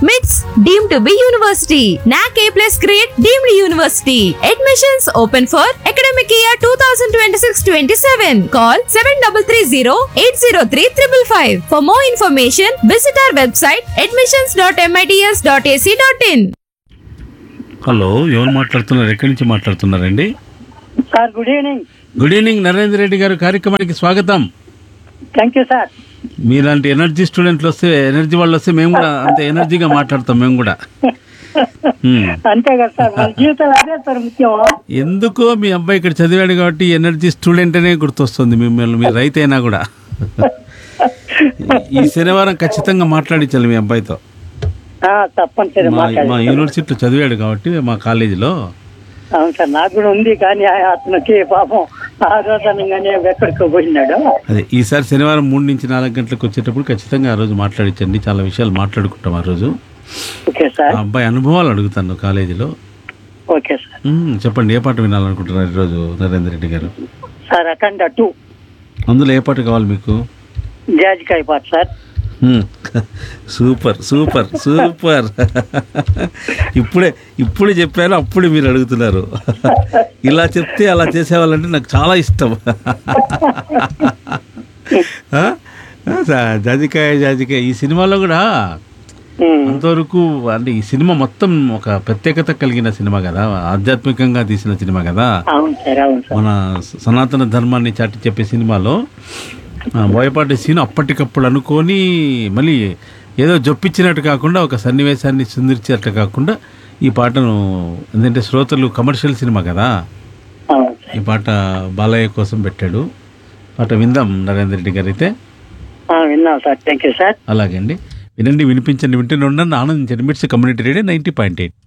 మిట్స్ deem to be university NAAC A plus grade deemed university admissions open for academic year two thousand twenty six twenty seven call seven double three zero eight zero three triple five for more information visit our website admissions dot M I T S dot A C dot in hello ఎవరు మాట్లాడుతున్నారు ఎక్కడి నుంచి మాట్లాడుతున్నారండి sir good evening good evening Narendra Reddy గారు కార్యక్రమానికి స్వాగతం thank you sir మీలాంటి energy స్టూడెంట్లు వస్తే ఎనర్జీ వాళ్ళు వస్తే మేము కూడా అంత ఎనర్జీగా మాట్లాడతాం మేము కూడా హ్మ్. అంతే కదా సార్ మన జీవితంలో అదే సార్ ముఖ్యం ఎందుకో మీ అబ్బాయి ఇక్కడ చదివాడు కాబట్టి ఎనర్జీ స్టూడెంట్ అనే గుర్తొస్తుంది మిమ్మల్ని మీరు రైతు అయినా కూడా ఈ శనివారం ఖచ్చితంగా మాట్లాడించాలి మీ అబ్బాయితో ఆ, తప్పనిసరి మా మా మాట్లాడండి యూనివర్సిటీలో చదివాడు కాబట్టి మా కాలేజీలో అవును సార్ నాకు కూడా ఉంది కానీ ఆ- అతనికి పాపం ఆరోధనంగానే ఎక్కడికో పోయినాడు అదే ఈసారి శనివారం మూడు నుంచి నాలుగు గంటలకు వచ్చేటప్పుడు ఖచ్చితంగా ఆ రోజు మాట్లాడించండి చాలా విషయాలు మాట్లాడుకుంటాం ఆ రోజు ఓకే ఆ సార్ అబ్బాయి అనుభవాలు అడుగుతాను కాలేజీలో ఓకే సార్ మ్మ్, చెప్పండి ఏ పాట వినాలనుకుంటున్నారు ఈరోజు నరేంద్ర రెడ్డి గారు సార్ అఖండ టూ అందులో ఏ పాట కావాలి మీకు జాజికాయ పాట సార్ మ్మ్. సూపర్ సూపర్ సూపర్ ఇప్పుడే ఇప్పుడే చెప్పాను అప్పుడే మీరు అడుగుతున్నారు ఇలా చెప్తే అలా చేసేవాళ్ళంటే నాకు చాలా ఇష్టం ఆ? ఆ, సా- జాజికాయ జాజికాయ ఈ సినిమాలో కూడా ఉమ్, అంతవరకు అంటే ఈ సినిమా మొత్తం ఒక ప్రత్యేకత కలిగిన సినిమా కదా ఆధ్యాత్మికంగా తీసిన సినిమా కదా అవును సార్ అవును సార్ మన సనాతన ధర్మాన్ని చాటి చెప్పే సినిమాలో ఆ, బోయపాటి సీన్ అప్పటికప్పుడు అనుకొని మళ్ళీ ఏదో జొప్పించినట్టు కాకుండా ఒక సన్నివేశాన్ని సుందరించినట్టు కాకుండా ఈ పాటను ఎందుకంటే శ్రోతలు కమర్షియల్ సినిమా కదా అవును సార్ ఈ పాట బాలయ్య కోసం పెట్టాడు పాట విందాం నరేంద్ర రెడ్డి గారు అయితే ఆ, విన్నాం సార్ థ్యాంక్ యూ సార్ అలాగే అండి వినండి వినిపించండి వింటూనే ఉండండి ఆనందించండి MITS community radio ninety point eight